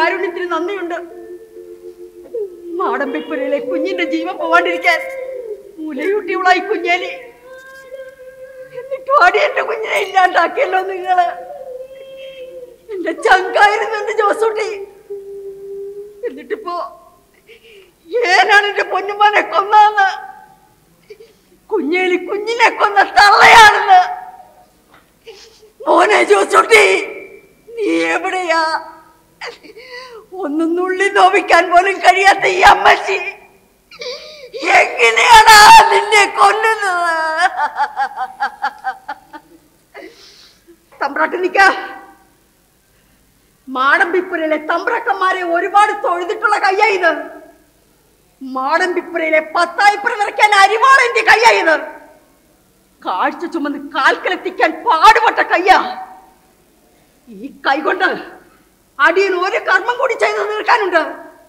കാരുണ്യത്തിന് നന്ദിയുണ്ട് മാടമ്പിപ്പുരയിലെ കുഞ്ഞിന്റെ ജീവൻ പോവാണ്ടിരിക്കാൻ മുലയൂട്ടിയവളായി കുഞ്ഞേലി എന്നിട്ടും അടി എന്റെ കുഞ്ഞിനെ ഇല്ലാണ്ടാക്കിയല്ലോ നിങ്ങള് എന്റെ ചങ്കായിരുന്നു എന്റെ ജോസൂട്ടി എന്നിട്ടിപ്പോ ഏനാണ് എന്റെ പൊന്നുമോനെ കൊന്നതെന്ന് കുഞ്ഞേലി കുഞ്ഞിനെ കൊന്ന തള്ളയാണെന്ന് മോനെ ജോസൂട്ടി നീ എവിടെയാ ഒന്നും നുള്ളി നോവിക്കാൻ പോലും കഴിയാത്ത ഈ അമ്മച്ചി എങ്ങനെയാടാ നിന്നെ കൊല്ലുന്നത് തമ്പ്രാട്ടി നിക്ക മാടമ്പിപ്പുരയിലെ തമ്പ്രക്കന്മാരെ ഒരുപാട് തൊഴുതിട്ടുള്ള കയ്യാ ഇത് മാടമ്പിപ്പുരയിലെ പത്തായിപ്പുര നിറയ്ക്കാൻ അരിവാളെന്റെ കയ്യാ ഇത് കാഴ്ച ചുമന്ന് കാൽക്കലെത്തിക്കാൻ പാടുപെട്ട കയ്യാ ഈ കൈ കൊണ്ട് അടിയിൽ ഒരു കർമ്മം കൂടി ചെയ്തു തീർക്കാനുണ്ട്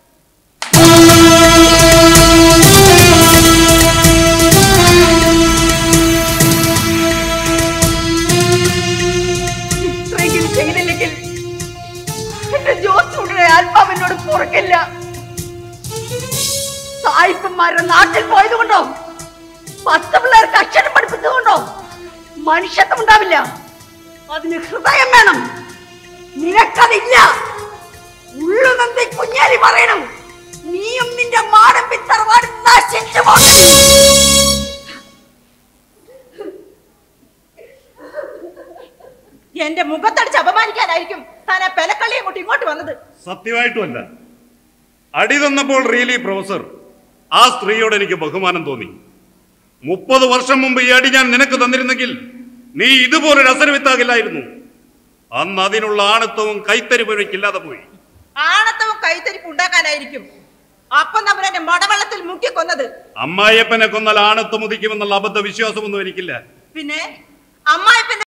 ഇത്രയെങ്കിലും ചെയ്തില്ലെങ്കിൽ എന്റെ ജോസൂടെ ആത്മാവിനോട് പുറക്കില്ല സായിപ്പന്മാരുടെ നാട്ടിൽ പോയത് കൊണ്ടോ പത്ത് പിള്ളേർക്ക് അക്ഷരം പഠിപ്പിച്ചത് കൊണ്ടോ മനുഷ്യത്വം ഉണ്ടാവില്ല അതിന് ഹൃദയം വേണം നിനക്കതില്ല ഉള്ളു നന്ദി കുഞ്ഞാലി പറയണം നീയും നിന്റെ മാടം പിത്തറവാട് നശിച്ചു പോകണം എന്റെ മുഖത്തടിച്ച് അപമാനിക്കാനായിരിക്കും താൻ ആ പെലക്കള്ളിയെ കൊണ്ട് ഇങ്ങോട്ട് വന്നത് സത്യമായിട്ടുമല്ല അടി തന്നപ്പോൾ റിയലി പ്രൊഫസർ ആ സ്ത്രീയോട് എനിക്ക് ബഹുമാനം തോന്നി മുപ്പത് വർഷം മുമ്പ് ഈ അടി ഞാൻ നിനക്ക് തന്നിരുന്നെങ്കിൽ നീ ഇതുപോലൊരു അസരവിത്താകില്ലായിരുന്നു അന്ന് അതിനുള്ള ആണത്വവും കൈത്തരിപ്പും എനിക്കില്ലാതെ പോയി ആണത്തവും കൈത്തരിപ്പ് ഉണ്ടാക്കാനായിരിക്കും അപ്പം നമ്മൾ എന്നെ മടവെള്ളത്തിൽ മുക്കി കൊന്നത് അമ്മായിയപ്പനെ കൊന്നാൽ ആണത്വം ഉദിക്കുമെന്നുള്ള അബദ്ധ വിശ്വാസമൊന്നും എനിക്കില്ല പിന്നെ അമ്മായിപ്പന്റെ